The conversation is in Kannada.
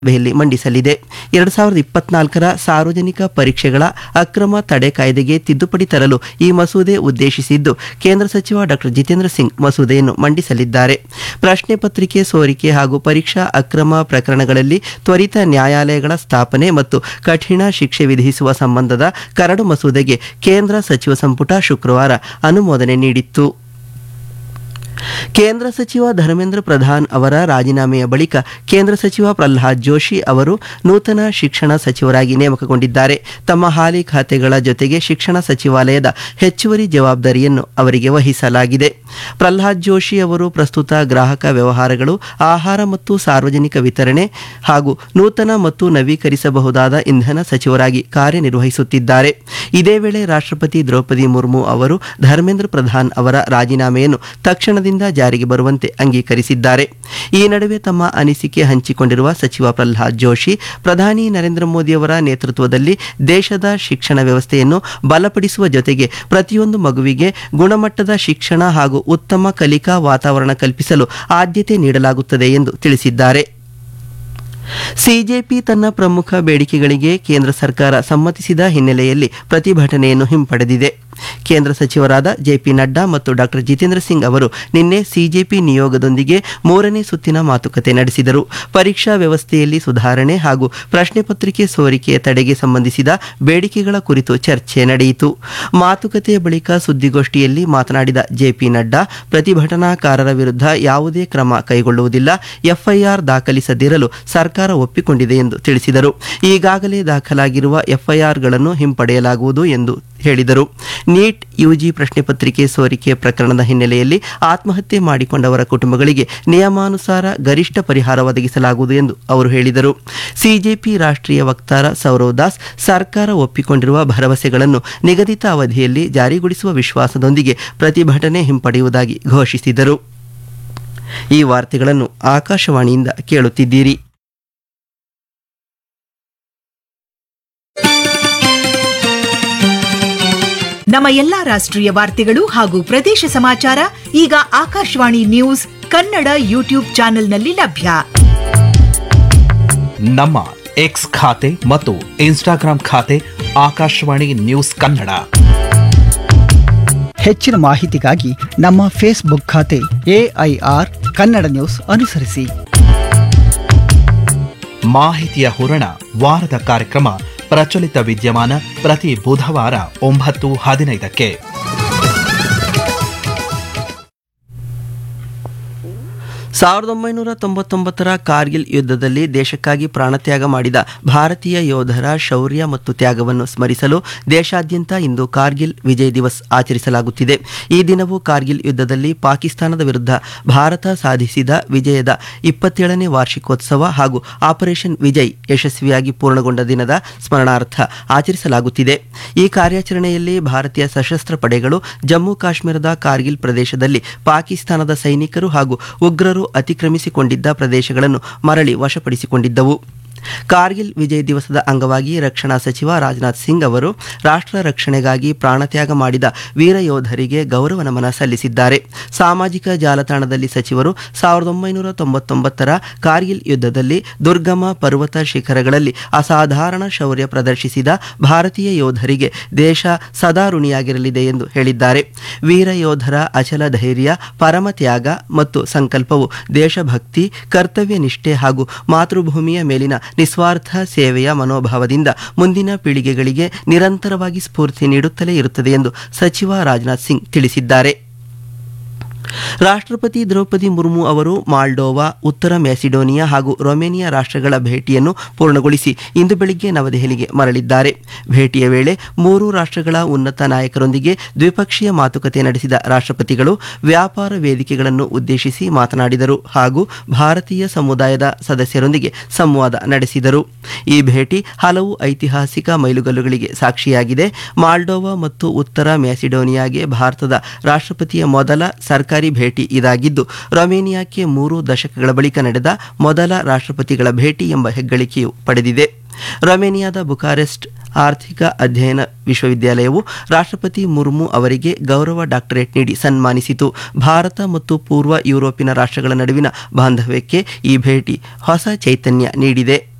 ಸಭೆಯಲ್ಲಿ ಮಂಡಿಸಲಿದೆ ಎರಡು ಸಾವಿರದ ಇಪ್ಪತ್ನಾಲ್ಕರ ಸಾರ್ವಜನಿಕ ಪರೀಕ್ಷೆಗಳ ಅಕ್ರಮ ತಡೆ ಕಾಯ್ದೆಗೆ ತಿದ್ದುಪಡಿ ತರಲು ಈ ಮಸೂದೆ ಉದ್ದೇಶಿಸಿದ್ದು ಕೇಂದ್ರ ಸಚಿವ ಡಾಕ್ಟರ್ ಜಿತೇಂದ್ರ ಸಿಂಗ್ ಮಸೂದೆಯನ್ನು ಮಂಡಿಸಲಿದ್ದಾರೆ ಪ್ರಶ್ನೆ ಪತ್ರಿಕೆ ಸೋರಿಕೆ ಹಾಗೂ ಪರೀಕ್ಷಾ ಅಕ್ರಮ ಪ್ರಕರಣಗಳಲ್ಲಿ ತ್ವರಿತ ನ್ಯಾಯಾಲಯಗಳ ಸ್ಥಾಪನೆ ಮತ್ತು ಕಠಿಣ ಶಿಕ್ಷೆ ವಿಧಿಸುವ ಸಂಬಂಧದ ಕರಡು ಮಸೂದೆಗೆ ಕೇಂದ್ರ ಸಚಿವ ಸಂಪುಟ ಶುಕ್ರವಾರ ಅನುಮೋದನೆ ನೀಡಿತ್ತು ಕೇಂದ್ರ ಸಚಿವ ಧರ್ಮೇಂದ್ರ ಪ್ರಧಾನ್ ಅವರ ರಾಜೀನಾಮೆಯ ಬಳಿಕ ಕೇಂದ್ರ ಸಚಿವ ಪ್ರಹ್ಲಾದ್ ಜೋಶಿ ಅವರು ನೂತನ ಶಿಕ್ಷಣ ಸಚಿವರಾಗಿ ನೇಮಕಗೊಂಡಿದ್ದಾರೆ ತಮ್ಮ ಹಾಲಿ ಖಾತೆಗಳ ಜೊತೆಗೆ ಶಿಕ್ಷಣ ಸಚಿವಾಲಯದ ಹೆಚ್ಚುವರಿ ಜವಾಬ್ದಾರಿಯನ್ನು ಅವರಿಗೆ ವಹಿಸಲಾಗಿದೆ ಪ್ರಹ್ಲಾದ್ ಜೋಶಿ ಅವರು ಪ್ರಸ್ತುತ ಗ್ರಾಹಕ ವ್ಯವಹಾರಗಳು ಆಹಾರ ಮತ್ತು ಸಾರ್ವಜನಿಕ ವಿತರಣೆ ಹಾಗೂ ನೂತನ ಮತ್ತು ನವೀಕರಿಸಬಹುದಾದ ಇಂಧನ ಸಚಿವರಾಗಿ ಕಾರ್ಯನಿರ್ವಹಿಸುತ್ತಿದ್ದಾರೆ ಇದೇ ವೇಳೆ ರಾಷ್ಟ್ರಪತಿ ದ್ರೌಪದಿ ಮುರ್ಮು ಅವರು ಧರ್ಮೇಂದ್ರ ಪ್ರಧಾನ್ ಅವರ ರಾಜೀನಾಮೆಯನ್ನು ತಕ್ಷಣದಿಂದ ಜಾರಿಗೆ ಬರುವಂತೆ ಅಂಗೀಕರಿಸಿದ್ದಾರೆ ಈ ನಡುವೆ ತಮ್ಮ ಅನಿಸಿಕೆ ಹಂಚಿಕೊಂಡಿರುವ ಸಚಿವ ಪ್ರಹ್ಲಾದ್ ಜೋಶಿ ಪ್ರಧಾನಿ ನರೇಂದ್ರ ಮೋದಿಯವರ ನೇತೃತ್ವದಲ್ಲಿ ದೇಶದ ಶಿಕ್ಷಣ ವ್ಯವಸ್ಥೆಯನ್ನು ಬಲಪಡಿಸುವ ಜೊತೆಗೆ ಪ್ರತಿಯೊಂದು ಮಗುವಿಗೆ ಗುಣಮಟ್ಟದ ಶಿಕ್ಷಣ ಹಾಗೂ ಉತ್ತಮ ಕಲಿಕಾ ವಾತಾವರಣ ಕಲ್ಪಿಸಲು ಆದ್ಯತೆ ನೀಡಲಾಗುತ್ತದೆ ಎಂದು ತಿಳಿಸಿದ್ದಾರೆ ಸಿಜೆಪಿ ತನ್ನ ಪ್ರಮುಖ ಬೇಡಿಕೆಗಳಿಗೆ ಕೇಂದ್ರ ಸರ್ಕಾರ ಸಮ್ಮತಿಸಿದ ಹಿನ್ನೆಲೆಯಲ್ಲಿ ಪ್ರತಿಭಟನೆಯನ್ನು ಹಿಂಪಡೆದಿದೆ ಕೇಂದ್ರ ಸಚಿವರಾದ ಜೆಪಿ ನಡ್ಡಾ ಮತ್ತು ಡಾಕ್ಟರ್ ಜಿತೇಂದ್ರ ಸಿಂಗ್ ಅವರು ನಿನ್ನೆ ಸಿಜೆಪಿ ನಿಯೋಗದೊಂದಿಗೆ ಮೂರನೇ ಸುತ್ತಿನ ಮಾತುಕತೆ ನಡೆಸಿದರು ಪರೀಕ್ಷಾ ವ್ಯವಸ್ಥೆಯಲ್ಲಿ ಸುಧಾರಣೆ ಹಾಗೂ ಪ್ರಶ್ನೆ ಪತ್ರಿಕೆ ಸೋರಿಕೆಯ ತಡೆಗೆ ಸಂಬಂಧಿಸಿದ ಬೇಡಿಕೆಗಳ ಕುರಿತು ಚರ್ಚೆ ನಡೆಯಿತು ಮಾತುಕತೆಯ ಬಳಿಕ ಸುದ್ದಿಗೋಷ್ಠಿಯಲ್ಲಿ ಮಾತನಾಡಿದ ಜೆಪಿ ನಡ್ಡಾ ಪ್ರತಿಭಟನಾಕಾರರ ವಿರುದ್ಧ ಯಾವುದೇ ಕ್ರಮ ಕೈಗೊಳ್ಳುವುದಿಲ್ಲ ಎಫ್ಐಆರ್ ದಾಖಲಿಸದಿರಲು ಸರ್ಕಾರ ಒಪ್ಪಿಕೊಂಡಿದೆ ಎಂದು ತಿಳಿಸಿದರು ಈಗಾಗಲೇ ದಾಖಲಾಗಿರುವ ಎಫ್ಐಆರ್ಗಳನ್ನು ಹಿಂಪಡೆಯಲಾಗುವುದು ಎಂದು ಹೇಳಿದರು ನೀಟ್ ಯುಜಿ ಪ್ರಶ್ನೆ ಪತ್ರಿಕೆ ಸೋರಿಕೆ ಪ್ರಕರಣದ ಹಿನ್ನೆಲೆಯಲ್ಲಿ ಆತ್ಮಹತ್ಯೆ ಮಾಡಿಕೊಂಡವರ ಕುಟುಂಬಗಳಿಗೆ ನಿಯಮಾನುಸಾರ ಗರಿಷ್ಠ ಪರಿಹಾರ ಒದಗಿಸಲಾಗುವುದು ಎಂದು ಅವರು ಹೇಳಿದರು ಸಿಜೆಪಿ ರಾಷ್ಟ್ರೀಯ ವಕ್ತಾರ ಸೌರವ್ ದಾಸ್ ಸರ್ಕಾರ ಒಪ್ಪಿಕೊಂಡಿರುವ ಭರವಸೆಗಳನ್ನು ನಿಗದಿತ ಅವಧಿಯಲ್ಲಿ ಜಾರಿಗೊಳಿಸುವ ವಿಶ್ವಾಸದೊಂದಿಗೆ ಪ್ರತಿಭಟನೆ ಹಿಂಪಡೆಯುವುದಾಗಿ ಘೋಷಿಸಿದರು ಈ ವಾರ್ತೆಗಳನ್ನು ಆಕಾಶವಾಣಿಯಿಂದ ಕೇಳುತ್ತಿದ್ದೀರಿ ನಮ್ಮ ಎಲ್ಲಾ ರಾಷ್ಟ್ರೀಯ ವಾರ್ತೆಗಳು ಹಾಗೂ ಪ್ರದೇಶ ಸಮಾಚಾರ ಈಗ ಆಕಾಶವಾಣಿ ನ್ಯೂಸ್ ಕನ್ನಡ ಯೂಟ್ಯೂಬ್ ಚಾನೆಲ್ನಲ್ಲಿ ಲಭ್ಯ ನಮ್ಮ ಎಕ್ಸ್ ಖಾತೆ ಮತ್ತು ಇನ್ಸ್ಟಾಗ್ರಾಂ ಖಾತೆ ಆಕಾಶವಾಣಿ ನ್ಯೂಸ್ ಕನ್ನಡ ಹೆಚ್ಚಿನ ಮಾಹಿತಿಗಾಗಿ ನಮ್ಮ ಫೇಸ್ಬುಕ್ ಖಾತೆ ಎಐಆರ್ ಕನ್ನಡ ನ್ಯೂಸ್ ಅನುಸರಿಸಿ ಮಾಹಿತಿಯ ಹೂರಣ ವಾರದ ಕಾರ್ಯಕ್ರಮ ಪ್ರಚಲಿತ ವಿದ್ಯಮಾನ ಪ್ರತಿ ಬುಧವಾರ ಒಂಬತ್ತು ಹದಿನೈದಕ್ಕೆ ಸಾವಿರದ ಒಂಬೈನೂರ ತೊಂಬತ್ತೊಂಬತ್ತರ ಕಾರ್ಗಿಲ್ ಯುದ್ಧದಲ್ಲಿ ದೇಶಕ್ಕಾಗಿ ಪ್ರಾಣತ್ಯಾಗ ಮಾಡಿದ ಭಾರತೀಯ ಯೋಧರ ಶೌರ್ಯ ಮತ್ತು ತ್ಯಾಗವನ್ನು ಸ್ಮರಿಸಲು ದೇಶಾದ್ಯಂತ ಇಂದು ಕಾರ್ಗಿಲ್ ವಿಜಯ್ ದಿವಸ್ ಆಚರಿಸಲಾಗುತ್ತಿದೆ ಈ ದಿನವು ಕಾರ್ಗಿಲ್ ಯುದ್ಧದಲ್ಲಿ ಪಾಕಿಸ್ತಾನದ ವಿರುದ್ಧ ಭಾರತ ಸಾಧಿಸಿದ ವಿಜಯದ ಇಪ್ಪತ್ತೇಳನೇ ವಾರ್ಷಿಕೋತ್ಸವ ಹಾಗೂ ಆಪರೇಷನ್ ವಿಜಯ್ ಯಶಸ್ವಿಯಾಗಿ ಪೂರ್ಣಗೊಂಡ ದಿನದ ಸ್ಮರಣಾರ್ಥ ಆಚರಿಸಲಾಗುತ್ತಿದೆ ಈ ಕಾರ್ಯಾಚರಣೆಯಲ್ಲಿ ಭಾರತೀಯ ಸಶಸ್ತ್ರ ಪಡೆಗಳು ಜಮ್ಮು ಕಾಶ್ಮೀರದ ಕಾರ್ಗಿಲ್ ಪ್ರದೇಶದಲ್ಲಿ ಪಾಕಿಸ್ತಾನದ ಸೈನಿಕರು ಹಾಗೂ ಉಗ್ರರು ಅತಿಕ್ರಮಿಸಿಕೊಂಡಿದ್ದ ಪ್ರದೇಶಗಳನ್ನು ಮರಳಿ ವಶಪಡಿಸಿಕೊಂಡಿದ್ದವು ಕಾರ್ಗಿಲ್ ವಿಜಯ್ ದಿವಸದ ಅಂಗವಾಗಿ ರಕ್ಷಣಾ ಸಚಿವ ರಾಜನಾಥ್ ಸಿಂಗ್ ಅವರು ರಾಷ್ಟ್ರ ರಕ್ಷಣೆಗಾಗಿ ಪ್ರಾಣತ್ಯಾಗ ಮಾಡಿದ ವೀರ ಯೋಧರಿಗೆ ಗೌರವ ನಮನ ಸಲ್ಲಿಸಿದ್ದಾರೆ ಸಾಮಾಜಿಕ ಜಾಲತಾಣದಲ್ಲಿ ಸಚಿವರು ಸಾವಿರದ ಒಂಬೈನೂರ ತೊಂಬತ್ತೊಂಬತ್ತರ ಕಾರ್ಗಿಲ್ ಯುದ್ಧದಲ್ಲಿ ದುರ್ಗಮ ಪರ್ವತ ಶಿಖರಗಳಲ್ಲಿ ಅಸಾಧಾರಣ ಶೌರ್ಯ ಪ್ರದರ್ಶಿಸಿದ ಭಾರತೀಯ ಯೋಧರಿಗೆ ದೇಶ ಸದಾ ಋಣಿಯಾಗಿರಲಿದೆ ಎಂದು ಹೇಳಿದ್ದಾರೆ ವೀರ ಯೋಧರ ಅಚಲ ಧೈರ್ಯ ಪರಮ ತ್ಯಾಗ ಮತ್ತು ಸಂಕಲ್ಪವು ದೇಶಭಕ್ತಿ ಕರ್ತವ್ಯ ನಿಷ್ಠೆ ಹಾಗೂ ಮಾತೃಭೂಮಿಯ ಮೇಲಿನ ನಿಸ್ವಾರ್ಥ ಸೇವೆಯ ಮನೋಭಾವದಿಂದ ಮುಂದಿನ ಪೀಳಿಗೆಗಳಿಗೆ ನಿರಂತರವಾಗಿ ಸ್ಫೂರ್ತಿ ನೀಡುತ್ತಲೇ ಇರುತ್ತದೆ ಎಂದು ಸಚಿವ ರಾಜನಾಥ್ ಸಿಂಗ್ ತಿಳಿಸಿದ್ದಾರೆ ರಾಷ್ಟ್ರಪತಿ ದ್ರೌಪದಿ ಮುರ್ಮು ಅವರು ಮಾಲ್ಡೋವಾ ಉತ್ತರ ಮ್ಯಾಸಿಡೋನಿಯಾ ಹಾಗೂ ರೊಮೇನಿಯಾ ರಾಷ್ಟ್ರಗಳ ಭೇಟಿಯನ್ನು ಪೂರ್ಣಗೊಳಿಸಿ ಇಂದು ಬೆಳಿಗ್ಗೆ ನವದೆಹಲಿಗೆ ಮರಳಿದ್ದಾರೆ ಭೇಟಿಯ ವೇಳೆ ಮೂರು ರಾಷ್ಟ್ರಗಳ ಉನ್ನತ ನಾಯಕರೊಂದಿಗೆ ದ್ವಿಪಕ್ಷೀಯ ಮಾತುಕತೆ ನಡೆಸಿದ ರಾಷ್ಟ್ರಪತಿಗಳು ವ್ಯಾಪಾರ ವೇದಿಕೆಗಳನ್ನು ಉದ್ದೇಶಿಸಿ ಮಾತನಾಡಿದರು ಹಾಗೂ ಭಾರತೀಯ ಸಮುದಾಯದ ಸದಸ್ಯರೊಂದಿಗೆ ಸಂವಾದ ನಡೆಸಿದರು ಈ ಭೇಟಿ ಹಲವು ಐತಿಹಾಸಿಕ ಮೈಲುಗಲ್ಲುಗಳಿಗೆ ಸಾಕ್ಷಿಯಾಗಿದೆ ಮಾಲ್ಡೋವಾ ಮತ್ತು ಉತ್ತರ ಮ್ಯಾಸಿಡೋನಿಯಾಗೆ ಭಾರತದ ರಾಷ್ಟ್ರಪತಿಯ ಮೊದಲ ಸರ್ಕಾರಿ ಭೇಟಿ ಇದಾಗಿದ್ದು ರೊಮೇನಿಯಾಕ್ಕೆ ಮೂರು ದಶಕಗಳ ಬಳಿಕ ನಡೆದ ಮೊದಲ ರಾಷ್ಟ್ರಪತಿಗಳ ಭೇಟಿ ಎಂಬ ಹೆಗ್ಗಳಿಕೆಯು ಪಡೆದಿದೆ ರೊಮೇನಿಯಾದ ಬುಕಾರೆಸ್ಟ್ ಆರ್ಥಿಕ ಅಧ್ಯಯನ ವಿಶ್ವವಿದ್ಯಾಲಯವು ರಾಷ್ಟ್ರಪತಿ ಮುರ್ಮು ಅವರಿಗೆ ಗೌರವ ಡಾಕ್ಟರೇಟ್ ನೀಡಿ ಸನ್ಮಾನಿಸಿತು ಭಾರತ ಮತ್ತು ಪೂರ್ವ ಯುರೋಪಿನ ರಾಷ್ಟ್ರಗಳ ನಡುವಿನ ಬಾಂಧವ್ಯಕ್ಕೆ ಈ ಭೇಟಿ ಹೊಸ ಚೈತನ್ಯ ನೀಡಿದೆ